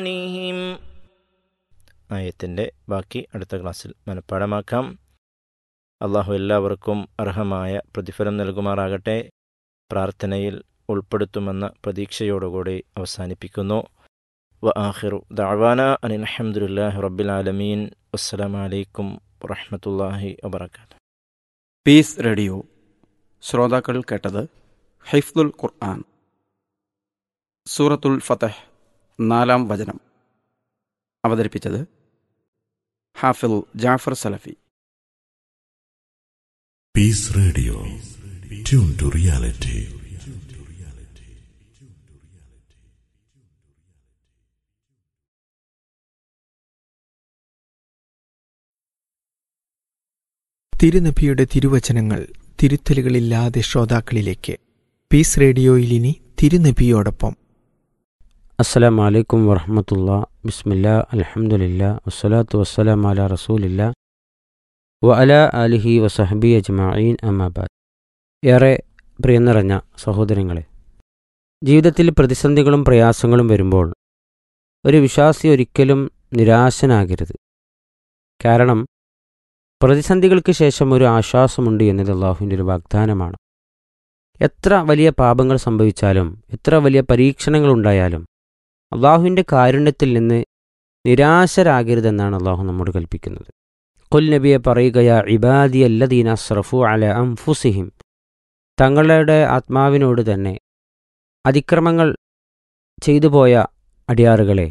عنهم ആയത്തിൻ്റെ ബാക്കി അടുത്ത ക്ലാസ്സിൽ മനഃപ്പാടമാക്കാം അള്ളാഹു എല്ലാവർക്കും അർഹമായ പ്രതിഫലം നൽകുമാറാകട്ടെ പ്രാർത്ഥനയിൽ ഉൾപ്പെടുത്തുമെന്ന പ്രതീക്ഷയോടുകൂടി അവസാനിപ്പിക്കുന്നു വ ആഹിറു ദഅവാന അനിൽ അൽഹംദുലില്ലാഹി റബ്ബിൽ ആലമീൻ അസ്സലാമു അലൈക്കും വറഹ്മത്തുള്ളാഹി വബറകാതുഹു പീസ് റേഡിയോ ശ്രോതാക്കൾ കേട്ടത് ഹൈഫ്ദുൽ ഖുർആൻ സൂറത്തുൽ ഫതഹ് നാലാം വചനം അവതരിപ്പിച്ചത് ഹാഫിൽ ജാഫർ സലഫി Peace Radio. Tune to reality. തിരുനബിയുടെ തിരുവചനങ്ങൾ തിരുത്തലുകളില്ലാതെ ശ്രോതാക്കളിലേക്ക് പീസ് റേഡിയോയിൽ ഇനി തിരുനബിയോടൊപ്പം അസ്സലാം വലൈക്കും വറഹമത്തുള്ള ബിസ്മില്ല അലഹമുല്ല വസ്സലാത്തു വസ്സലാം അല റസൂലില്ല വ അല അലിഹി വസഹബി അജ്മഈൻ അമ്മാബാദ് ഏറെ പ്രിയം നിറഞ്ഞ സഹോദരങ്ങളെ ജീവിതത്തിൽ പ്രതിസന്ധികളും പ്രയാസങ്ങളും വരുമ്പോൾ ഒരു വിശ്വാസി ഒരിക്കലും നിരാശനാകരുത് കാരണം പ്രതിസന്ധികൾക്ക് ശേഷം ഒരു ആശ്വാസമുണ്ട് എന്നത് അള്ളാഹുവിൻ്റെ ഒരു വാഗ്ദാനമാണ് എത്ര വലിയ പാപങ്ങൾ സംഭവിച്ചാലും എത്ര വലിയ പരീക്ഷണങ്ങൾ ഉണ്ടായാലും അള്ളാഹുവിൻ്റെ കാരുണ്യത്തിൽ നിന്ന് നിരാശരാകരുതെന്നാണ് അള്ളാഹു നമ്മോട് കൽപ്പിക്കുന്നത് കൊൽ നബിയെ പറയുകയാ ഇബാദി അല്ലദീന അസ്രഫു അല അംഫുസിഹിം തങ്ങളുടെ ആത്മാവിനോട് തന്നെ അതിക്രമങ്ങൾ ചെയ്തു പോയ അടിയാറുകളെ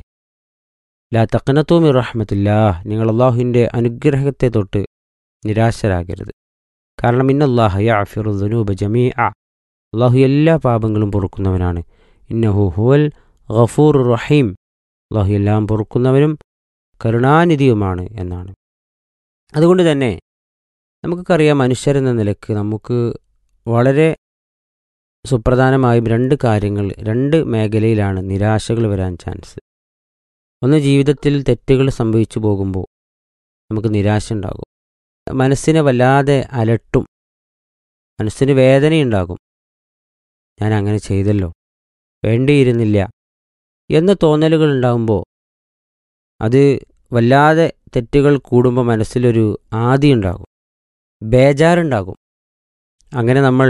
ലാ തക്കനത്തൂമി റഹ്മത്തില്ലാ നിങ്ങൾ അള്ളാഹുവിൻ്റെ അനുഗ്രഹത്തെ തൊട്ട് നിരാശരാകരുത് കാരണം ഇന്നല്ലാഹ യാഫിറു ദുനൂബ ജമീ അ അള്ളാഹു എല്ലാ പാപങ്ങളും പൊറുക്കുന്നവനാണ് ഇന്നഹു ഹുവൽ ഗഫൂർ റഹീം അള്ളാഹു എല്ലാം പൊറുക്കുന്നവനും കരുണാനിധിയുമാണ് എന്നാണ് അതുകൊണ്ട് തന്നെ നമുക്കറിയാം മനുഷ്യരെന്ന നിലക്ക് നമുക്ക് വളരെ സുപ്രധാനമായും രണ്ട് കാര്യങ്ങൾ രണ്ട് മേഖലയിലാണ് നിരാശകൾ വരാൻ ചാൻസ് ഒന്ന് ജീവിതത്തിൽ തെറ്റുകൾ സംഭവിച്ചു പോകുമ്പോൾ നമുക്ക് നിരാശ ഉണ്ടാകും മനസ്സിനെ വല്ലാതെ അലട്ടും മനസ്സിന് വേദനയുണ്ടാകും ഞാൻ അങ്ങനെ ചെയ്തല്ലോ വേണ്ടിയിരുന്നില്ല എന്ന തോന്നലുകൾ ഉണ്ടാകുമ്പോൾ അത് വല്ലാതെ തെറ്റുകൾ കൂടുമ്പോൾ മനസ്സിലൊരു ആദി ഉണ്ടാകും ബേജാറുണ്ടാകും അങ്ങനെ നമ്മൾ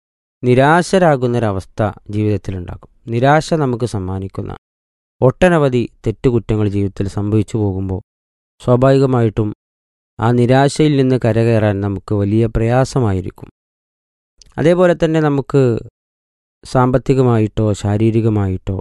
നിരാശരാകുന്നൊരവസ്ഥ ജീവിതത്തിലുണ്ടാകും നിരാശ നമുക്ക് സമ്മാനിക്കുന്ന ഒട്ടനവധി തെറ്റുകുറ്റങ്ങൾ ജീവിതത്തിൽ സംഭവിച്ചു പോകുമ്പോൾ സ്വാഭാവികമായിട്ടും ആ നിരാശയിൽ നിന്ന് കരകയറാൻ നമുക്ക് വലിയ പ്രയാസമായിരിക്കും അതേപോലെ തന്നെ നമുക്ക് സാമ്പത്തികമായിട്ടോ ശാരീരികമായിട്ടോ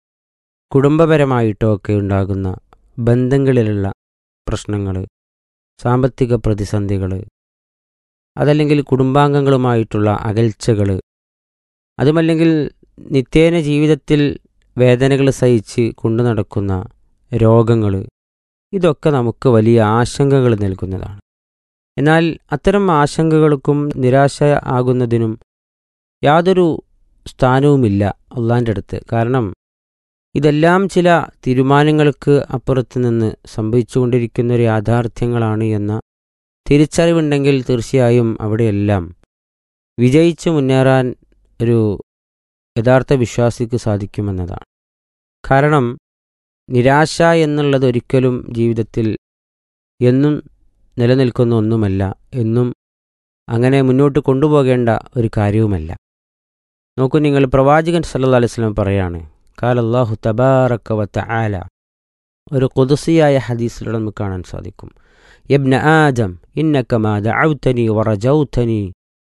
കുടുംബപരമായിട്ടോ ഒക്കെ ഉണ്ടാകുന്ന ബന്ധങ്ങളിലുള്ള പ്രശ്നങ്ങൾ സാമ്പത്തിക പ്രതിസന്ധികൾ അതല്ലെങ്കിൽ കുടുംബാംഗങ്ങളുമായിട്ടുള്ള അകൽച്ചകൾ അതുമല്ലെങ്കിൽ നിത്യേന ജീവിതത്തിൽ വേദനകൾ സഹിച്ച് കൊണ്ടു നടക്കുന്ന രോഗങ്ങൾ ഇതൊക്കെ നമുക്ക് വലിയ ആശങ്കകൾ നൽകുന്നതാണ് എന്നാൽ അത്തരം ആശങ്കകൾക്കും നിരാശ ആകുന്നതിനും യാതൊരു സ്ഥാനവുമില്ല അള്ളാൻ്റെ അടുത്ത് കാരണം ഇതെല്ലാം ചില തീരുമാനങ്ങൾക്ക് അപ്പുറത്ത് നിന്ന് സംഭവിച്ചുകൊണ്ടിരിക്കുന്ന ഒരു യാഥാർത്ഥ്യങ്ങളാണ് എന്ന തിരിച്ചറിവുണ്ടെങ്കിൽ തീർച്ചയായും അവിടെയെല്ലാം വിജയിച്ച് മുന്നേറാൻ ഒരു യഥാർത്ഥ വിശ്വാസിക്ക് സാധിക്കുമെന്നതാണ് കാരണം നിരാശ എന്നുള്ളത് ഒരിക്കലും ജീവിതത്തിൽ എന്നും നിലനിൽക്കുന്ന ഒന്നുമല്ല എന്നും അങ്ങനെ മുന്നോട്ട് കൊണ്ടുപോകേണ്ട ഒരു കാര്യവുമല്ല നോക്കൂ നിങ്ങൾ പ്രവാചകൻ സല്ലല്ലാഹു അലൈഹി വസല്ലം പറയാണ് കാൽ അള്ളാഹു തബാറക്ക വ തആല ഒരു കുദസിയായ ഹദീസിലൂടെ നമുക്ക് കാണാൻ സാധിക്കും യബ്ന ആദം ഇന്നക മാ ദഅൗതനി വറജൗതനി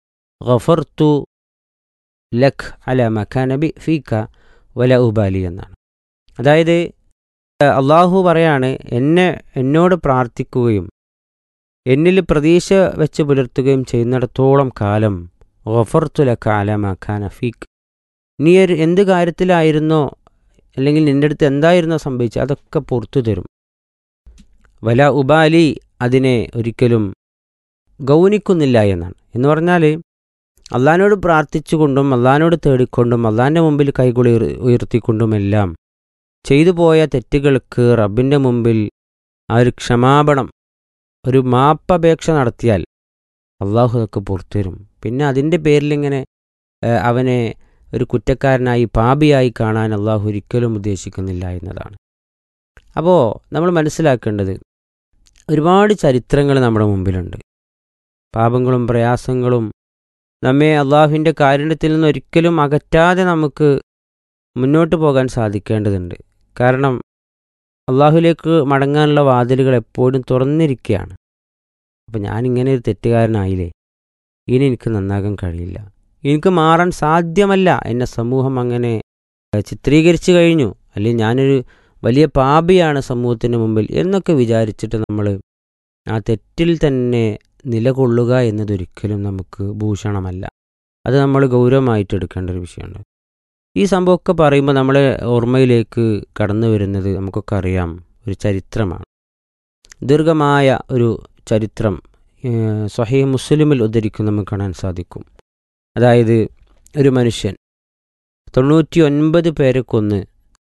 ഗഫർതു ലഖ് അല മക്കാന ബി ഫീക വല ഉബാലി എന്നാണ് അതായത് അള്ളാഹു പറയാണ് എന്നെ എന്നോട് പ്രാർത്ഥിക്കുകയും എന്നിൽ പ്രതീക്ഷ വെച്ച് പുലർത്തുകയും ചെയ്യുന്നിടത്തോളം കാലം ഗഫർതു ലഖ അല മക്കാന ഫീക്ക് നീ ഒരു എന്ത് കാര്യത്തിലായിരുന്നോ അല്ലെങ്കിൽ നിന്റെ അടുത്ത് എന്തായിരുന്നോ സംഭവിച്ചത് അതൊക്കെ പുറത്തു തരും വല ഉബാലി അതിനെ ഒരിക്കലും ഗൗനിക്കുന്നില്ല എന്നാണ് എന്ന് പറഞ്ഞാൽ അള്ളഹാനോട് പ്രാർത്ഥിച്ചുകൊണ്ടും അള്ളഹാനോട് തേടിക്കൊണ്ടും അള്ളാഹിൻ്റെ മുമ്പിൽ കൈകുളി ഉയർത്തിക്കൊണ്ടുമെല്ലാം ചെയ്തു പോയ തെറ്റുകൾക്ക് റബ്ബിൻ്റെ മുമ്പിൽ ആ ഒരു ക്ഷമാപണം ഒരു മാപ്പപേക്ഷ നടത്തിയാൽ അള്ളാഹു അതൊക്കെ പുറത്തുവരും പിന്നെ അതിൻ്റെ പേരിലിങ്ങനെ ഏഹ്, അവനെ ഒരു കുറ്റക്കാരനായി പാപിയായി കാണാൻ അള്ളാഹു ഒരിക്കലും ഉദ്ദേശിക്കുന്നില്ല എന്നതാണ് അപ്പോൾ നമ്മൾ മനസ്സിലാക്കേണ്ടത് ഒരുപാട് ചരിത്രങ്ങൾ നമ്മുടെ മുമ്പിലുണ്ട് പാപങ്ങളും പ്രയാസങ്ങളും നമ്മെ അള്ളാഹുവിൻ്റെ കാരുണ്യത്തിൽ നിന്ന് ഒരിക്കലും അകറ്റാതെ നമുക്ക് മുന്നോട്ട് പോകാൻ സാധിക്കേണ്ടതുണ്ട് കാരണം അള്ളാഹുലേക്ക് മടങ്ങാനുള്ള വാതിലുകൾ എപ്പോഴും തുറന്നിരിക്കുകയാണ് അപ്പം ഞാനിങ്ങനെ ഒരു തെറ്റുകാരനായില്ലേ ഇനി എനിക്ക് നന്നാകാൻ കഴിയില്ല എനിക്ക് മാറാൻ സാധ്യമല്ല എന്നെ സമൂഹം അങ്ങനെ ചിത്രീകരിച്ചു കഴിഞ്ഞു അല്ലെങ്കിൽ ഞാനൊരു വലിയ പാപിയാണ് സമൂഹത്തിന് മുമ്പിൽ എന്നൊക്കെ വിചാരിച്ചിട്ട് നമ്മൾ ആ തെറ്റിൽ തന്നെ നിലകൊള്ളുക എന്നതൊരിക്കലും നമുക്ക് ഭൂഷണമല്ല അത് നമ്മൾ ഗൗരവമായിട്ട് എടുക്കേണ്ട ഒരു വിഷയമുണ്ട് ഈ സംഭവമൊക്കെ പറയുമ്പോൾ നമ്മളെ ഓർമ്മയിലേക്ക് കടന്നു വരുന്നത് നമുക്കൊക്കെ അറിയാം ഒരു ചരിത്രമാണ് ദീർഘമായ ഒരു ചരിത്രം സ്വഹീ മുസ്ലിമിൽ ഉദ്ധരിക്കും നമുക്ക് കാണാൻ സാധിക്കും അതായത് ഒരു മനുഷ്യൻ തൊണ്ണൂറ്റി ഒൻപത് പേരെ കൊന്ന്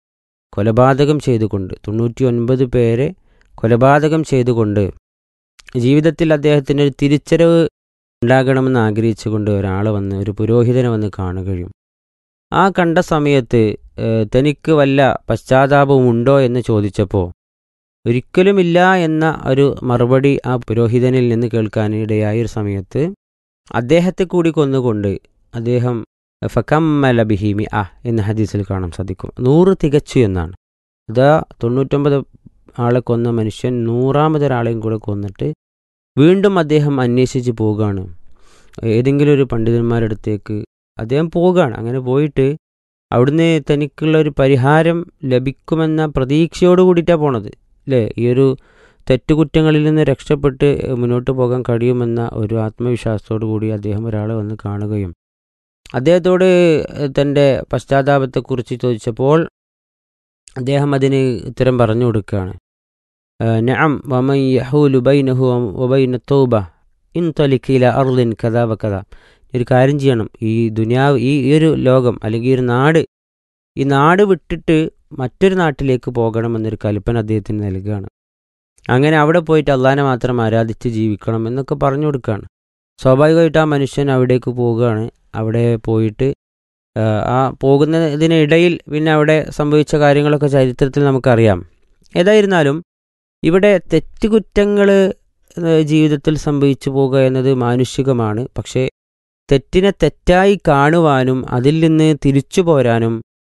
കൊലപാതകം ചെയ്തുകൊണ്ട് തൊണ്ണൂറ്റി ഒൻപത് പേരെ കൊലപാതകം ചെയ്തുകൊണ്ട് ജീവിതത്തിൽ അദ്ദേഹത്തിന് ഒരു തിരിച്ചറിവ് ഉണ്ടാകണമെന്ന് ആഗ്രഹിച്ചുകൊണ്ട് ഒരാൾ വന്ന് ഒരു പുരോഹിതനെ വന്ന് കാണുകയും ആ കണ്ട സമയത്ത് തനിക്ക് വല്ല പശ്ചാത്താപമുണ്ടോ എന്ന് ചോദിച്ചപ്പോൾ ഒരിക്കലുമില്ല എന്ന ഒരു മറുപടി ആ പുരോഹിതനിൽ നിന്ന് കേൾക്കാനിടയായ ഒരു സമയത്ത് അദ്ദേഹത്തെ കൂടി കൊന്നുകൊണ്ട് അദ്ദേഹം ഫക്കമ്മല ബിഹിമി ആ എന്ന ഹദീസിൽ കാണാൻ സാധിക്കും നൂറ് തികച്ചു എന്നാണ് ഇതാ തൊണ്ണൂറ്റൊമ്പത് ആളെ കൊന്ന മനുഷ്യൻ നൂറാമതൊരാളെയും കൂടെ കൊന്നിട്ട് വീണ്ടും അദ്ദേഹം അന്വേഷിച്ച് പോവുകയാണ് ഏതെങ്കിലും ഒരു പണ്ഡിതന്മാരുടെ അടുത്തേക്ക് അദ്ദേഹം പോവുകയാണ് അങ്ങനെ പോയിട്ട് അവിടുന്ന് തനിക്കുള്ള ഒരു പരിഹാരം ലഭിക്കുമെന്ന പ്രതീക്ഷയോട് കൂടിയിട്ടാണ് പോണത് അല്ലേ ഈ ഒരു തെറ്റുകുറ്റങ്ങളിൽ നിന്ന് രക്ഷപ്പെട്ട് മുന്നോട്ട് പോകാൻ കഴിയുമെന്ന ഒരു ആത്മവിശ്വാസത്തോടു കൂടി അദ്ദേഹം ഒരാളെ വന്ന് കാണുകയും അദ്ദേഹത്തോട് തൻ്റെ പശ്ചാത്താപത്തെക്കുറിച്ച് ചോദിച്ചപ്പോൾ അദ്ദേഹം അതിന് ഉത്തരം പറഞ്ഞു കൊടുക്കുകയാണ് നഅം വമൻ യഹൂലു ബൈനഹു വബൈന തൗബ ഇൻ തലിഖില അർലിൻ കഥാ വക്കഥ ഒരു കാര്യം ചെയ്യണം ഈ ദുനിയാവ് ഈ ഈ ഒരു ലോകം അല്ലെങ്കിൽ ഈ ഒരു നാട് ഈ നാട് വിട്ടിട്ട് മറ്റൊരു നാട്ടിലേക്ക് പോകണമെന്നൊരു കൽപ്പന അദ്ദേഹത്തിന് നൽകുകയാണ് അങ്ങനെ അവിടെ പോയിട്ട് അള്ളാനെ മാത്രം ആരാധിച്ച് ജീവിക്കണം എന്നൊക്കെ പറഞ്ഞു കൊടുക്കുകയാണ് സ്വാഭാവികമായിട്ട് ആ മനുഷ്യൻ അവിടേക്ക് പോവുകയാണ് അവിടെ പോയിട്ട് ആ പോകുന്നതിനിടയിൽ പിന്നെ അവിടെ സംഭവിച്ച കാര്യങ്ങളൊക്കെ ചരിത്രത്തിൽ നമുക്കറിയാം ഏതായിരുന്നാലും ഇവിടെ തെറ്റുകുറ്റങ്ങൾ ജീവിതത്തിൽ സംഭവിച്ചു പോകുക എന്നത് മാനുഷികമാണ് പക്ഷേ തെറ്റിനെ തെറ്റായി കാണുവാനും അതിൽ നിന്ന് തിരിച്ചു പോരാനും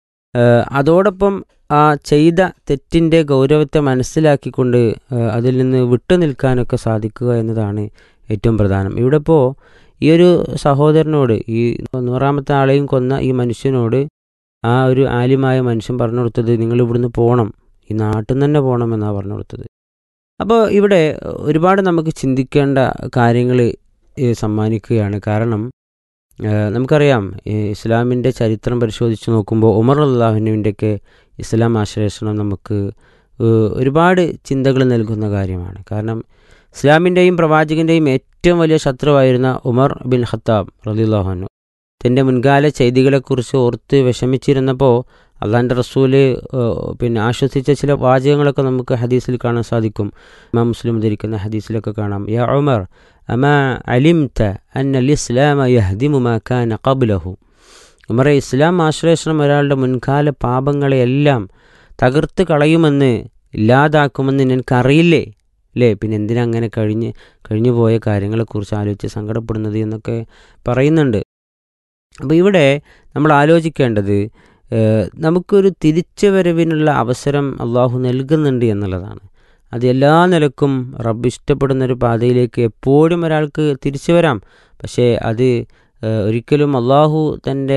അതോടൊപ്പം ആ ചെയ്ത തെറ്റിൻ്റെ ഗൗരവത്തെ മനസ്സിലാക്കിക്കൊണ്ട് അതിൽ നിന്ന് വിട്ടു നിൽക്കാനൊക്കെ സാധിക്കുക എന്നതാണ് ഏറ്റവും പ്രധാനം ഇവിടെ ഇപ്പോൾ ഈ ഒരു സഹോദരനോട് ഈ നൂറാമത്തെ ആളെയും കൊന്ന ഈ മനുഷ്യനോട് ആ ഒരു ആലിമായ മനുഷ്യൻ പറഞ്ഞു കൊടുത്തത് നിങ്ങൾ ഇവിടുന്ന് പോകണം ഈ നാട്ടിൽ നിന്ന് തന്നെ പോകണം എന്നാണ് പറഞ്ഞു കൊടുത്തത് അപ്പോൾ ഇവിടെ ഒരുപാട് നമുക്ക് ചിന്തിക്കേണ്ട കാര്യങ്ങൾ സമ്മാനിക്കുകയാണ് കാരണം നമുക്കറിയാം ഇസ്ലാമിൻ്റെ ചരിത്രം പരിശോധിച്ച് നോക്കുമ്പോൾ ഉമർ അള്ളാഹുവിൻ്റെയൊക്കെ ഇസ്ലാം ആശ്ലേഷണം നമുക്ക് ഒരുപാട് ചിന്തകൾ നൽകുന്ന കാര്യമാണ് കാരണം ഇസ്ലാമിൻ്റെയും പ്രവാചകൻ്റെയും ഏറ്റവും വലിയ ശത്രുവായിരുന്ന ഉമർ ബിൻ ഖത്താബ് റലിള്ളാഹുനു തൻ്റെ മുൻകാല ചെയ്തികളെക്കുറിച്ച് ഓർത്ത് വിഷമിച്ചിരുന്നപ്പോൾ അള്ളാൻ്റെ റസൂല് പിന്നെ ആശ്വസിച്ച ചില വാചകങ്ങളൊക്കെ നമുക്ക് ഹദീസിൽ കാണാൻ സാധിക്കും ഇമാം മുസ്ലിം ധരിക്കുന്ന ഹദീസിലൊക്കെ കാണാം യാ ഉമർ അമാ അലിംത അന്നൽ ഇസ്ലാമ യഹ്ദിമു മാ കാന ഖബ്ലഹു ഉമറെ ഇസ്ലാം ആശ്ലേഷണം ഒരാളുടെ മുൻകാല പാപങ്ങളെയെല്ലാം തകർത്ത് കളയുമെന്ന് ഇല്ലാതാക്കുമെന്ന് നിനക്കറിയില്ലേ അല്ലേ പിന്നെ എന്തിനാ അങ്ങനെ കഴിഞ്ഞ് കഴിഞ്ഞു പോയ കാര്യങ്ങളെക്കുറിച്ച് ആലോചിച്ച് സങ്കടപ്പെടുന്നത് എന്നൊക്കെ പറയുന്നുണ്ട് അപ്പോൾ ഇവിടെ നമ്മൾ ആലോചിക്കേണ്ടത് നമുക്കൊരു തിരിച്ചു വരവിനുള്ള അവസരം അള്ളാഹു നൽകുന്നുണ്ട് എന്നുള്ളതാണ് അത് എല്ലാ നിലക്കും റബ്ബ് ഇഷ്ടപ്പെടുന്ന ഒരു പാതയിലേക്ക് എപ്പോഴും ഒരാൾക്ക് തിരിച്ചു വരാം പക്ഷേ അത് ഒരിക്കലും അള്ളാഹു തൻ്റെ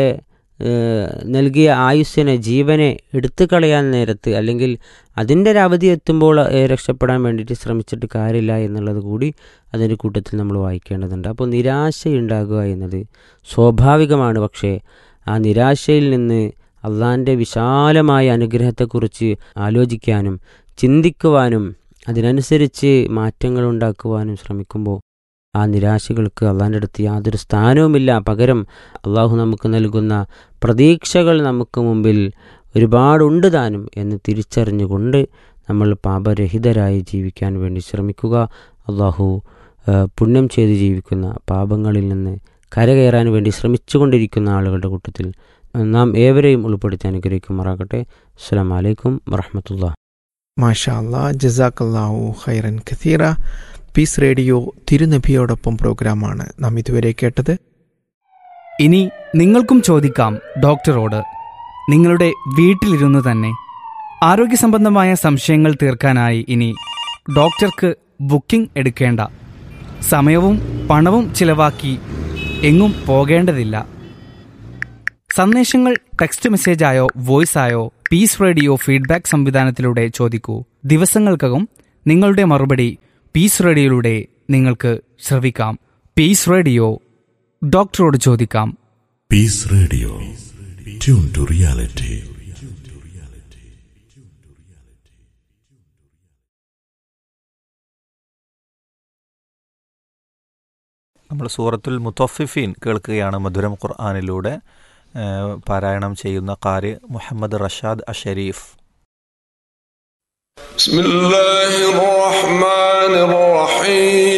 നൽകിയ ആയുസ്സിനെ ജീവനെ എടുത്തു കളയാൻ നേരത്ത് അല്ലെങ്കിൽ അതിൻ്റെ ഒരു അവധി എത്തുമ്പോൾ രക്ഷപ്പെടാൻ വേണ്ടിയിട്ട് ശ്രമിച്ചിട്ട് കാര്യമില്ല എന്നുള്ളത് കൂടി അതിൻ്റെ കൂട്ടത്തിൽ നമ്മൾ വായിക്കേണ്ടതുണ്ട് അപ്പോൾ നിരാശയുണ്ടാകുക എന്നത് സ്വാഭാവികമാണ് പക്ഷേ ആ നിരാശയിൽ നിന്ന് അള്ളാൻ്റെ വിശാലമായ അനുഗ്രഹത്തെക്കുറിച്ച് ആലോചിക്കാനും ചിന്തിക്കുവാനും അതിനനുസരിച്ച് മാറ്റങ്ങൾ ഉണ്ടാക്കുവാനും ശ്രമിക്കുമ്പോൾ ആ നിരാശകൾക്ക് അള്ളാൻ്റെ അടുത്ത് യാതൊരു സ്ഥാനവുമില്ല പകരം അള്ളാഹു നമുക്ക് നൽകുന്ന പ്രതീക്ഷകൾ നമുക്ക് മുമ്പിൽ ഒരുപാടുണ്ട് താനും എന്ന് തിരിച്ചറിഞ്ഞുകൊണ്ട് നമ്മൾ പാപരഹിതരായി ജീവിക്കാൻ വേണ്ടി ശ്രമിക്കുക അള്ളാഹു പുണ്യം ചെയ്ത് ജീവിക്കുന്ന പാപങ്ങളിൽ നിന്ന് കരകയറാൻ വേണ്ടി ശ്രമിച്ചുകൊണ്ടിരിക്കുന്ന ആളുകളുടെ കൂട്ടത്തിൽ നാം ഏവരെയും ഉൾപ്പെടുത്തി അനുഗ്രഹിക്കുമാറാകട്ടെ അസ്സാം വലൈക്കും വറഹമത്തുള്ള മാഷാ അല്ലാ ജസാക്കല്ലാഹു ഖൈറൻ ഖത്തീറ പീസ് റേഡിയോ തിരുനബിയോടൊപ്പം പ്രോഗ്രാമാണ് നാം ഇതുവരെ കേട്ടത് ഇനി നിങ്ങൾക്കും ചോദിക്കാം ഡോക്ടറോട് നിങ്ങളുടെ വീട്ടിലിരുന്ന് തന്നെ ആരോഗ്യ സംബന്ധമായ സംശയങ്ങൾ തീർക്കാനായി ഇനി ഡോക്ടർക്ക് ബുക്കിംഗ് എടുക്കേണ്ട സമയവും പണവും ചിലവാക്കി എങ്ങും പോകേണ്ടതില്ല സന്ദേശങ്ങൾ ടെക്സ്റ്റ് മെസ്സേജായോ വോയിസായോ പീസ് റേഡിയോ ഫീഡ്ബാക്ക് സംവിധാനത്തിലൂടെ ചോദിക്കൂ ദിവസങ്ങൾക്കകം നിങ്ങളുടെ മറുപടി പീസ് റേഡിയോയിലൂടെ നിങ്ങൾക്ക് ശ്രവിക്കാം പീസ് റേഡിയോ ഡോക്ടറോട് ചോദിക്കാം Peace Radio. Tune to reality. നമ്മൾ സൂറത്തുൽ മുത്തഫിഫീൻ കേൾക്കുകയാണ് മധുരം ഖുർആാനിലൂടെ ഏഹ്, പാരായണം ചെയ്യുന്ന കാര് മുഹമ്മദ് റഷാദ് അഷരീഫ് بسم الله الرحمن الرحيم